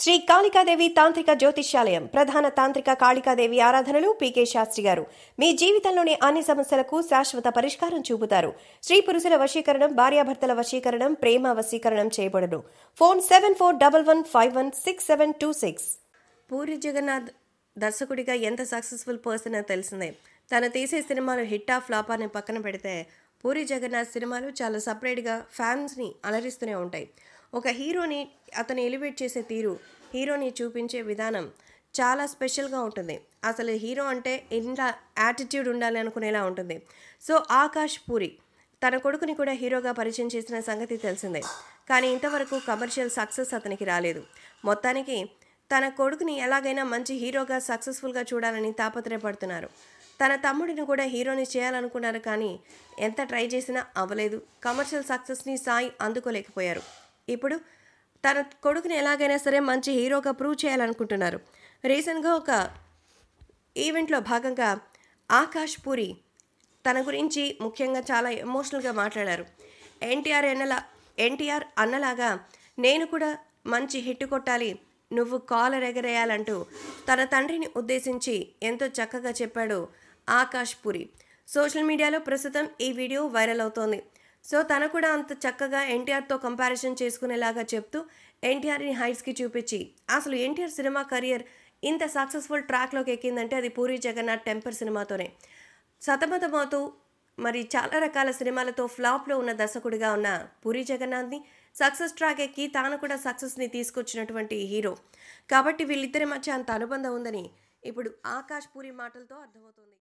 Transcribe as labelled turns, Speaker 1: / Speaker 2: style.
Speaker 1: శ్రీ కాళికాదేవి తాంత్రిక జ్యోతిష్యాలయం ప్రధాన తాంత్రిక కాళికాదేవి ఆరాధనలు పీకే శాస్త్రి గారు మీ జీవితంలోని అన్ని సమస్యలకు శాశ్వత పరిష్కారం చూపుతారు స్త్రీ పురుషుల వశీకరణం భార్యాభర్తల వశీకరణం ప్రేమ వశీకరణం చేయబడును phone seven four double one five one six seven two six Puri Jagannath దర్శకుడిగా ఎంత సక్సెస్ఫుల్ పర్సన్ అని తెలిసిందే తను తీసే సినిమాలు హిట్ ఆఫ్ ఫ్లాప్ అని పక్కన పెడితే పూరి జగన్నాథ్ సినిమాలు చాలా సపరేట్గా ఫ్యాన్స్ని అలరిస్తూనే ఉంటాయి ఒక హీరోని అతను ఎలివేట్ చేసే తీరు హీరోని చూపించే విధానం చాలా స్పెషల్గా ఉంటుంది అసలు హీరో అంటే ఇంత యాటిట్యూడ్ ఉండాలి అనుకునేలా ఉంటుంది సో ఆకాష్ పూరి తన కొడుకుని కూడా హీరోగా పరిచయం చేసిన సంగతి తెలిసిందే కానీ ఇంతవరకు కమర్షియల్ సక్సెస్ అతనికి రాలేదు మొత్తానికి తన కొడుకుని ఎలాగైనా మంచి హీరోగా సక్సెస్ఫుల్గా చూడాలని తాపత్రయపడుతున్నారు తన తమ్ముడిని కూడా హీరోని చేయాలనుకున్నారు కానీ ఎంత ట్రై చేసినా అవ్వలేదు కమర్షియల్ సక్సెస్ని సాయి అందుకోలేకపోయారు ఇప్పుడు తన కొడుకుని ఎలాగైనా సరే మంచి హీరోగా ప్రూవ్ చేయాలనుకుంటున్నారు రీసెంట్గా ఒక ఈవెంట్లో భాగంగా ఆకాష్ పూరి తన గురించి ముఖ్యంగా చాలా ఎమోషనల్గా మాట్లాడారు ఎన్టీఆర్ ఎన్నలా ఎన్టీఆర్ అన్నలాగా నేను కూడా మంచి హిట్ కొట్టాలి నువ్వు కాలర్ ఎగరేయాలంటూ తన తండ్రిని ఉద్దేశించి ఎంతో చక్కగా చెప్పాడు ఆకాష్ పూరి సోషల్ మీడియాలో ప్రస్తుతం ఈ వీడియో వైరల్ అవుతోంది సో తను కూడా అంత చక్కగా ఎన్టీఆర్తో కంపారిజన్ చేసుకునేలాగా చెప్తూ ఎన్టీఆర్ని హైట్స్కి చూపించి అసలు ఎన్టీఆర్ సినిమా కెరియర్ ఇంత సక్సెస్ఫుల్ ట్రాక్లోకి ఎక్కిందంటే అది పూరి జగన్నాథ్ టెంపర్ సినిమాతోనే సతమతమవుతూ మరి చాలా రకాల సినిమాలతో ఫ్లాప్లో ఉన్న దర్శకుడిగా ఉన్న పూరి జగన్నాథ్ని సక్సెస్ ట్రాక్ ఎక్కి తాను కూడా సక్సెస్ని తీసుకొచ్చినటువంటి హీరో కాబట్టి వీళ్ళిద్దరి మధ్య అంత అనుబంధం ఉందని ఇప్పుడు ఆకాష్ పూరి మాటలతో అర్థమవుతుంది